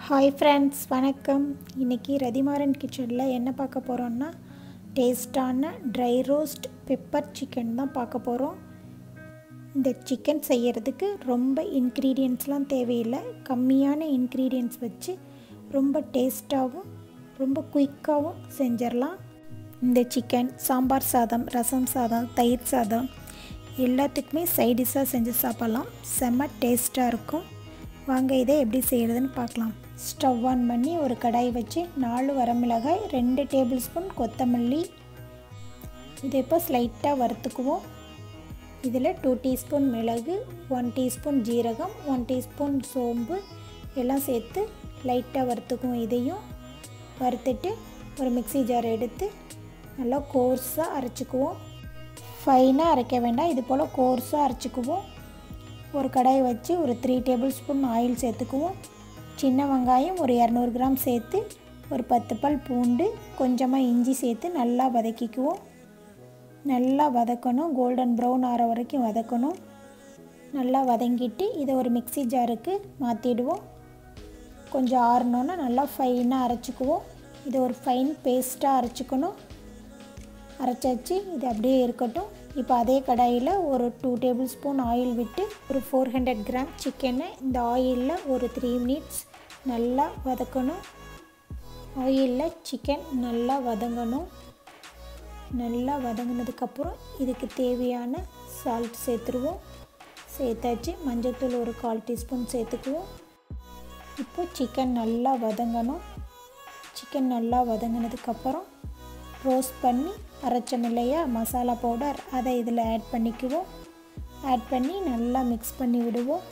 hi friends வணக்கம் இன்றைக்கி ரதிமாறன் கிச்சனில் என்ன பார்க்க போகிறோன்னா டேஸ்டான ட்ரை ரோஸ்ட் பெப்பர் சிக்கன் தான் பார்க்க போகிறோம் இந்த சிக்கன் செய்கிறதுக்கு ரொம்ப இன்க்ரீடியன்ட்ஸ்லாம் தேவையில்லை கம்மியான இன்க்ரீடியன்ட்ஸ் வச்சு ரொம்ப டேஸ்ட்டாகவும் ரொம்ப குயிக்காகவும் செஞ்சிடலாம் இந்த சிக்கன் சாம்பார் சாதம் ரசம் சாதம் தயிர் சாதம் எல்லாத்துக்குமே சைடிஷாக செஞ்சு சாப்பிட்லாம் செம்ம டேஸ்ட்டாக இருக்கும் வாங்க இதை எப்படி செய்கிறதுன்னு பார்க்கலாம் ஸ்டவ் ஆன் பண்ணி ஒரு கடாய் வச்சு நாலு வரமிளகாய் ரெண்டு டேபிள் ஸ்பூன் கொத்தமல்லி இதை இப்போ ஸ்லைட்டாக வறுத்துக்குவோம் இதில் டூ டீஸ்பூன் மிளகு ஒன் டீஸ்பூன் ஜீரகம் ஒன் டீஸ்பூன் சோம்பு எல்லாம் சேர்த்து லைட்டாக வறுத்துக்குவோம் இதையும் வறுத்துட்டு ஒரு மிக்சி ஜார் எடுத்து நல்லா கோர்ஸாக அரைச்சிக்குவோம் ஃபைனாக அரைக்க வேண்டாம் இது போல் கோர்ஸாக அரைச்சிக்குவோம் ஒரு கடாய் வச்சு ஒரு த்ரீ டேபிள் ஸ்பூன் ஆயில் சேர்த்துக்குவோம் சின்ன வெங்காயம் ஒரு இரநூறு கிராம் சேர்த்து ஒரு பத்து பல் பூண்டு கொஞ்சமாக இஞ்சி சேர்த்து நல்லா வதக்கிக்குவோம் நல்லா வதக்கணும் கோல்டன் ப்ரௌன் ஆகிற வரைக்கும் வதக்கணும் நல்லா வதங்கிட்டு இதை ஒரு மிக்சி ஜாருக்கு மாற்றிடுவோம் கொஞ்சம் ஆறணுன்னா நல்லா ஃபைனாக அரைச்சிக்குவோம் இதை ஒரு ஃபைன் பேஸ்ட்டாக அரைச்சிக்கணும் அரைச்சாச்சு இது அப்படியே இருக்கட்டும் இப்போ அதே கடாயில் ஒரு டூ டேபிள் ஸ்பூன் ஆயில் விட்டு ஒரு ஃபோர் ஹண்ட்ரட் கிராம் சிக்கனை இந்த ஆயிலில் ஒரு த்ரீ மினிட்ஸ் நல்லா வதக்கணும் ஆயிலில் சிக்கன் நல்லா வதங்கணும் நல்லா வதங்கினதுக்கப்புறம் இதுக்கு தேவையான சால்ட் சேர்த்துருவோம் சேர்த்தாச்சு மஞ்சள்தூள் ஒரு கால் டீஸ்பூன் சேர்த்துக்குவோம் இப்போ சிக்கன் நல்லா வதங்கணும் சிக்கன் நல்லா வதங்கினதுக்கப்புறம் ரோஸ்ட் பண்ணி அரைச்சோம் இல்லையா மசாலா பவுடர் அதை இதில் ஆட் பண்ணிக்குவோம் ஆட் பண்ணி நல்லா மிக்ஸ் பண்ணி விடுவோம்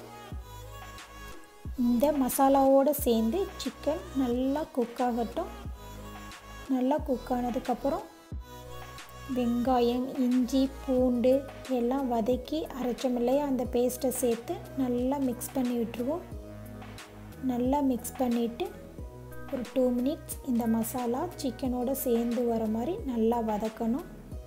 இந்த மசாலாவோடு சேர்ந்து சிக்கன் நல்லா குக் ஆகட்டும் நல்லா குக் ஆனதுக்கப்புறம் வெங்காயம் இஞ்சி பூண்டு எல்லாம் வதக்கி அரைச்சோம் இல்லையா அந்த பேஸ்ட்டை சேர்த்து நல்லா மிக்ஸ் பண்ணி விட்டுருவோம் நல்லா மிக்ஸ் பண்ணிவிட்டு ஒரு டூ மினிட்ஸ் இந்த மசாலா சிக்கனோடு சேர்ந்து வர மாதிரி நல்லா வதக்கணும்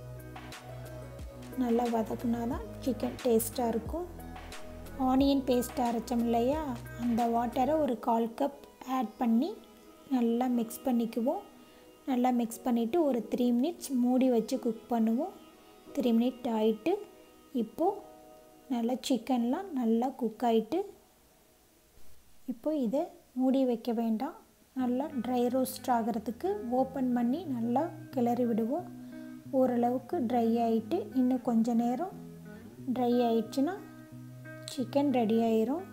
நல்லா வதக்குனா தான் சிக்கன் டேஸ்ட்டாக இருக்கும் ஆனியன் பேஸ்ட் அரைச்சோம் இல்லையா அந்த வாட்டரை ஒரு கால் கப் ஆட் பண்ணி நல்லா மிக்ஸ் பண்ணிக்குவோம் நல்லா மிக்ஸ் பண்ணிவிட்டு ஒரு த்ரீ மினிட்ஸ் மூடி வச்சு குக் பண்ணுவோம் த்ரீ மினிட் ஆகிட்டு இப்போது நல்லா சிக்கன்லாம் நல்லா குக் ஆகிட்டு இப்போ இதை மூடி வைக்க வேண்டாம் நல்லா ட்ரை ரோஸ்ட் ஆகிறதுக்கு ஓப்பன் பண்ணி நல்லா கிளறி விடுவோம் ஓரளவுக்கு ட்ரை ஆகிட்டு இன்னும் கொஞ்ச நேரம் ட்ரை ஆயிடுச்சுன்னா சிக்கன் ரெடி ஆயிரும்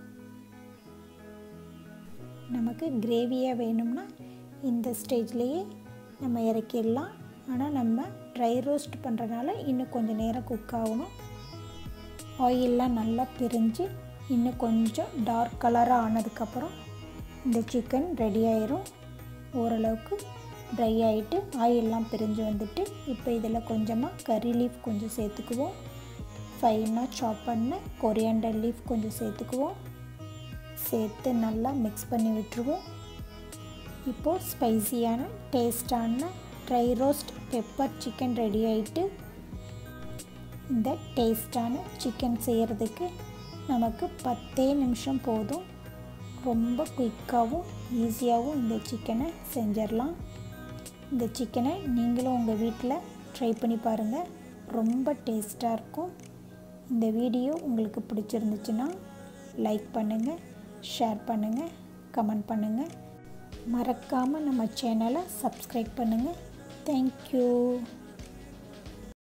நமக்கு கிரேவியாக வேணும்னா இந்த ஸ்டேஜ்லேயே நம்ம இறக்கிடலாம் ஆனால் நம்ம ட்ரை ரோஸ்ட் பண்ணுறனால இன்னும் கொஞ்சம் நேரம் குக் ஆகணும் ஆயிலெலாம் நல்லா பிரிஞ்சு இன்னும் கொஞ்சம் டார்க் கலராக ஆனதுக்கப்புறம் இந்த சிக்கன் ரெடி ஆயிரும் ஓரளவுக்கு ட்ரை ஆகிட்டு ஆயிலெலாம் பிரிஞ்சு வந்துட்டு இப்போ இதில் கொஞ்சமாக கறி லீஃப் கொஞ்சம் சேர்த்துக்குவோம் ஃபைனாக சாப் பண்ண கொரியாண்டர் லீஃப் கொஞ்சம் சேர்த்துக்குவோம் சேர்த்து நல்லா மிக்ஸ் பண்ணி விட்டுருவோம் இப்போது ஸ்பைசியான டேஸ்டான dry roast pepper chicken ready ஆகிட்டு இந்த டேஸ்டான சிக்கன் செய்கிறதுக்கு நமக்கு பத்தே நிமிஷம் போதும் ரொம்ப குயிக்காகவும் ஈஸியாகவும் இந்த சிக்கனை செஞ்சிடலாம் இந்த சிக்கனை நீங்களும் உங்கள் வீட்டில் ட்ரை பண்ணி பாருங்கள் ரொம்ப டேஸ்ட்டாக இருக்கும் இந்த வீடியோ உங்களுக்கு பிடிச்சிருந்துச்சுன்னா லைக் பண்ணுங்கள் ஷேர் பண்ணுங்கள் கமெண்ட் பண்ணுங்கள் மறக்காமல் நம்ம சேனலை சப்ஸ்கிரைப் பண்ணுங்கள் தேங்க்யூ